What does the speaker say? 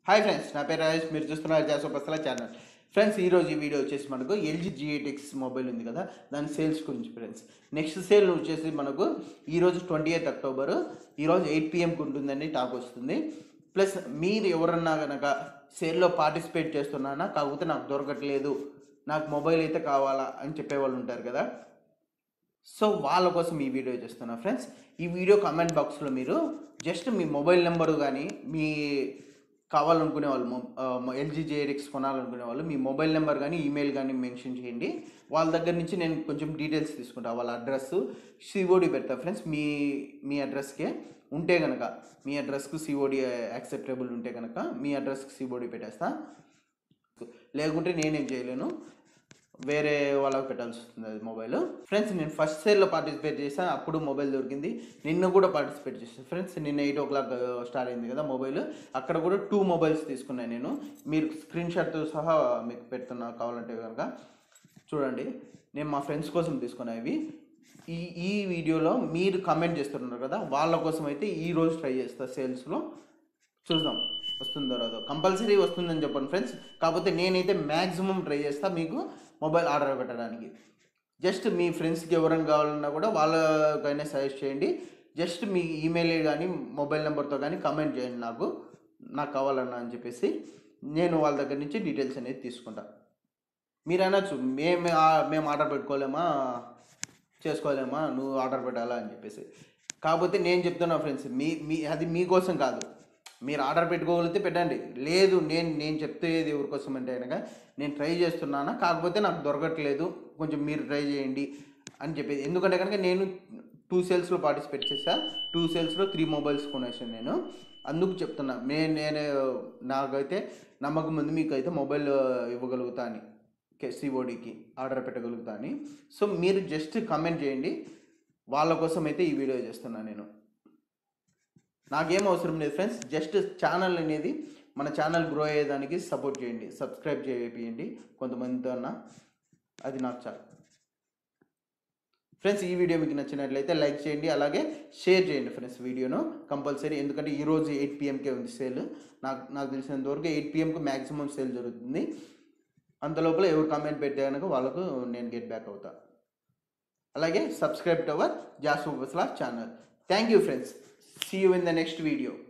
hi friends నా పేరు రాజేష్ మీరు చూస్తున్నారు జాసో బస్లా ఛానల్ ఫ్రెండ్స్ ఈరోజు ఈ వీడియో వచ్చేసి మనకు ఎల్జీ జిఎటిక్స్ మొబైల్ ఉంది కదా దాని సేల్స్ గురించి ఫ్రెండ్స్ నెక్స్ట్ సేల్ వచ్చేసి మనకు ఈరోజు ట్వంటీ ఎయిత్ అక్టోబర్ ఈరోజు ఎయిట్ పిఎంకి ఉంటుందని టాక్ వస్తుంది ప్లస్ మీరు ఎవరన్నా కనుక సేల్లో పార్టిసిపేట్ చేస్తున్నానా కాకపోతే నాకు దొరకట్లేదు నాకు మొబైల్ అయితే కావాలా అని చెప్పేవాళ్ళు ఉంటారు కదా సో వాళ్ళ కోసం ఈ వీడియో చేస్తున్నా ఫ్రెండ్స్ ఈ వీడియో కామెంట్ బాక్స్లో మీరు జస్ట్ మీ మొబైల్ నెంబరు కానీ మీ కావాలనుకునే వాళ్ళు ఎల్జీ జేఎరిక్స్ కొనాలనుకునే వాళ్ళు మీ మొబైల్ నెంబర్ కానీ ఈమెయిల్ కానీ మెన్షన్ చేయండి వాళ్ళ దగ్గర నుంచి నేను కొంచెం డీటెయిల్స్ తీసుకుంటా వాళ్ళ అడ్రస్ సిఓడి పెడతా ఫ్రెండ్స్ మీ మీ అడ్రస్కే ఉంటే కనుక మీ అడ్రస్కు సిఓడి యాక్సెప్టబుల్ ఉంటే కనుక మీ అడ్రస్కి సిఓడి పెట్టేస్తా లేకుంటే నేనేం చేయలేను వేరే వాళ్ళకి పెట్టాల్సి వస్తుంది అది మొబైల్ ఫ్రెండ్స్ నేను ఫస్ట్ సేల్లో పార్టిసిపేట్ చేశాను అప్పుడు మొబైల్ దొరికింది నిన్న కూడా పార్టిసిపేట్ చేశాను ఫ్రెండ్స్ నిన్న ఎయిట్ ఓ క్లాక్ స్టార్ట్ అయింది కదా మొబైల్ అక్కడ కూడా టూ మొబైల్స్ తీసుకున్నాను నేను మీరు స్క్రీన్ షాట్తో సహా మీకు పెడుతున్నా కావాలంటే కనుక చూడండి నేను మా ఫ్రెండ్స్ కోసం తీసుకున్నా ఇవి ఈ ఈ వీడియోలో మీరు కమెంట్ చేస్తున్నారు కదా వాళ్ళ కోసం అయితే ఈ రోజు ట్రై చేస్తా సేల్స్లో చూద్దాం వస్తుందో రాదో కంపల్సరీ వస్తుందని చెప్పండి ఫ్రెండ్స్ కాకపోతే నేనైతే మ్యాక్సిమం ట్రై చేస్తా మీకు మొబైల్ ఆర్డర్ పెట్టడానికి జస్ట్ మీ ఫ్రెండ్స్కి ఎవరైనా కావాలన్నా కూడా వాళ్ళకైనా సజెస్ట్ చేయండి జస్ట్ మీ ఈమెయిల్ కానీ మొబైల్ నెంబర్తో కానీ కమెంట్ చేయండి నాకు నాకు కావాలన్నా అని చెప్పేసి నేను వాళ్ళ దగ్గర నుంచి డీటెయిల్స్ అనేది తీసుకుంటా మీరు అనొచ్చు మేము ఆ- మేము ఆర్డర్ పెట్టుకోలేమా చేసుకోలేమా నువ్వు ఆర్డర్ పెట్టాలా అని చెప్పేసి కాకపోతే నేను చెప్తున్నా ఫ్రెండ్స్ మీ మీ అది మీకోసం కాదు మీరు ఆర్డర్ పెట్టుకోగలిగితే పెట్టండి లేదు నేను నేను చెప్తేది ఎవరి కోసం అంటే కనుక నేను ట్రై చేస్తున్నానా కాకపోతే నాకు దొరకట్లేదు కొంచెం మీరు ట్రై చేయండి అని చెప్పేది ఎందుకంటే కనుక నేను టూ సేల్స్లో పార్టిసిపేట్ చేశా టూ సేల్స్లో త్రీ మొబైల్స్ కొనేసాను నేను అందుకు చెప్తున్నా నేను నేను నాకైతే నమ్మకం ఉంది మీకు అయితే మొబైల్ ఇవ్వగలుగుతా అని సిఓడికి ఆర్డర్ పెట్టగలుగుతా అని సో మీరు జస్ట్ కమెంట్ చేయండి వాళ్ళ కోసం అయితే ఈ వీడియో చేస్తున్నా నేను నాకేం అవసరం లేదు ఫ్రెండ్స్ జస్ట్ ఛానల్ అనేది మన ఛానల్ గ్రో అయ్యేదానికి సపోర్ట్ చేయండి సబ్స్క్రైబ్ చేయండి కొంతమందితో అన్న అది నాకు చాలు ఫ్రెండ్స్ ఈ వీడియో మీకు నచ్చినట్లయితే లైక్ చేయండి అలాగే షేర్ చేయండి ఫ్రెండ్స్ వీడియోను కంపల్సరీ ఎందుకంటే ఈరోజు ఎయిట్ పిఎంకే ఉంది సేల్ నాకు నాకు తెలిసినంత వరకు ఎయిట్ పిఎంకి మ్యాక్సిమం సేల్ జరుగుతుంది అంత లోపల ఎవరు కామెంట్ పెట్టే కనుక వాళ్ళకు నేను గెట్ బ్యాక్ అవుతా అలాగే సబ్స్క్రైబ్ టు అవర్ జాసు బస్లా channel thank you friends see you in the next video